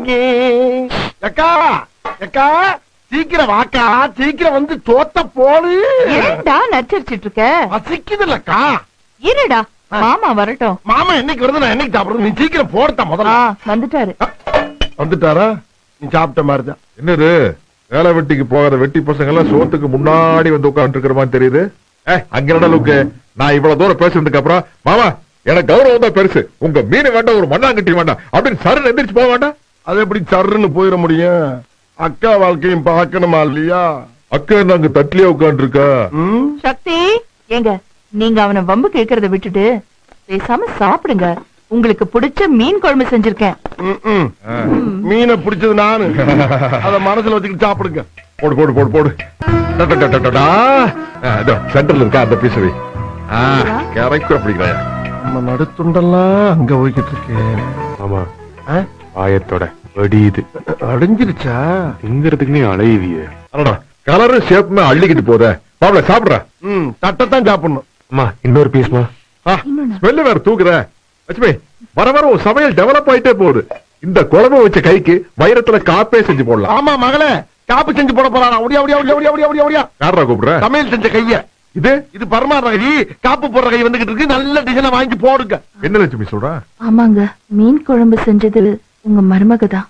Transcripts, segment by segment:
வாங்கி அக்கா அக்கா சீக்கிரம் வாக்கா சீக்கிரம் வந்து தோத்த போடு ஏன்டா நச்சரிச்சிட்டு இருக்க பசிக்குதுல்லக்கா இருடா மாமா வரட்டும் மாமா என்னைக்கு வருது நான் என்னைக்கு சாப்பிடுறது நீ சீக்கிரம் போடுத்தா ஆ, முதல்ல வந்துட்டாரு வந்துட்டாரா நீ சாப்பிட்ட மாதிரிதான் என்னது வேலை வெட்டிக்கு போகிற வெட்டி பசங்க எல்லாம் சோத்துக்கு முன்னாடி வந்து உட்கார்ந்து இருக்கிற மாதிரி தெரியுது ஏ அங்க என்னடா லுக்கு நான் இவ்வளவு தூரம் பேசுனதுக்கு அப்புறம் மாமா எனக்கு கௌரவம் தான் பெருசு உங்க மீன் வேண்டாம் ஒரு மண்ணாங்கட்டி வேண்டாம் அப்படின்னு சரண் எந்திரிச்சு போக வேண்டாம் அது எப்படி சர்ன்னு போயிட முடியும் அக்கா வாழ்க்கையும் பார்க்கணுமா இல்லையா அக்கா நாங்க தட்டிலே உட்கார்ந்து இருக்கா ம்? சக்தி ஏங்க நீங்க அவனை வம்பு கேக்குறத விட்டுட்டு பேசாம சாப்பிடுங்க உங்களுக்கு பிடிச்ச மீன் குழம்பு செஞ்சிருக்கேன் ம், ம். மீனை பிடிச்சது நானு அத மனசுல வச்சுக்கிட்டு சாப்பிடுங்க போடு போடு போடு போடு டா, டா, டா, டா, டா, டா. ஆ, இதோ, சென்டர்ல இருக்கா அந்த பீசவி கரைக்கும் அப்படிங்கிறாயா நம்ம நடுத்துண்டெல்லாம் அங்க போய்கிட்டு இருக்கேன் ஆமா ஆ? ஆயத்தோட வடியுது அடைஞ்சிருச்சா திங்கிறதுக்குன்னே அலையுதியே அடடா கலரும் ஷேப்புமே அள்ளிக்கிட்டு போதே பாவல சாப்பிடுற ம் தட்டைத்தான் சாப்பிடணும் அம்மா இன்னொரு பீஸ்மா ஸ்மெல்லு வேற தூக்குற லட்சுமி வர வர உன் சமையல் டெவலப் ஆயிட்டே போகுது இந்த குழம்பு வச்ச கைக்கு வைரத்துல காப்பே செஞ்சு போடலாம் ஆமா மகளே காப்பு செஞ்சு போட போறானா ஒடியா ஒடியா ஒடியா ஒடியா ஒடியா ஒடியா ஒடியா யாரா கூப்பிடுற சமையல் செஞ்ச கைய இது இது பரமாற கை காப்பு போடுற கை வந்துகிட்டு இருக்கு நல்ல டிசைனை வாங்கி போடுங்க என்ன லட்சுமி சொல்ற ஆமாங்க மீன் குழம்பு செஞ்சது உங்க மருமக தான்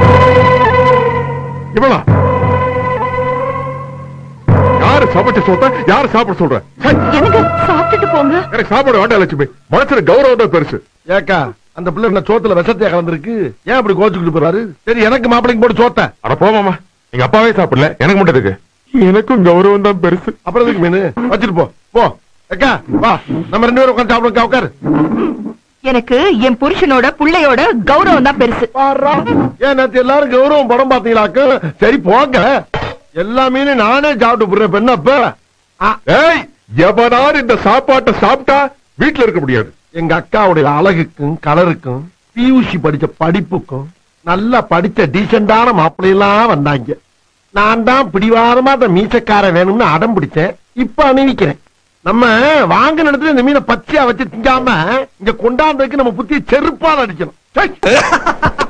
இவளா யாரு சமைச்ச சொத்த யாரு சாப்பிட சொல்ற சை, எனக்கு சாப்பிட்டுட்டு போங்க எனக்கு சாப்பாடு வேண்டாம் லட்சுமி மனசுல கௌரவம் தான் பெருசு ஏக்கா அந்த பிள்ளை என்ன சோத்துல விஷத்தையா கலந்துருக்கு ஏன் அப்படி கோச்சுக்கிட்டு போறாரு சரி எனக்கு மாப்பிளைக்கு போட்டு சோத்த அட போமாமா எங்க அப்பாவே சாப்பிடல எனக்கு மட்டும் இருக்கு எனக்கும் கௌரவம் தான் பெருசு அப்புறம் எதுக்கு மீன் வச்சுட்டு போ போ அக்கா வா நம்ம ரெண்டு பேரும் உட்காந்து சாப்பிடுங்க உட்காரு எனக்கு என் புருஷனோட புள்ளையோட கௌரவம் தான் பெருசு பாருடா. ஏன் நேத்து எல்லாரும் கௌரவம் படம் பாத்தீங்களாக்கு சரி போங்க எல்லா மீனும் நானே சாப்பிட்டு போடுறேன் பெண்ணப்ப ஏய் எவனார் இந்த சாப்பாட்டை சாப்பிட்டா வீட்டுல இருக்க முடியாது எங்க அக்காவுடைய அழகுக்கும் கலருக்கும் பியூசி படிச்ச படிப்புக்கும் நல்லா படிச்ச டீசெண்டான மாப்பிள்ளையெல்லாம் வந்தாங்க நான் தான் பிடிவாதமா அந்த மீசக்கார வேணும்னு அடம் பிடிச்சேன் இப்ப அணிவிக்கிறேன் நம்ம வாங்கின இடத்துல இந்த மீனை பச்சையா வச்சு திங்காம இங்க கொண்டாந்ததுக்கு நம்ம புத்திய செருப்பால் அடிக்கணும் சை.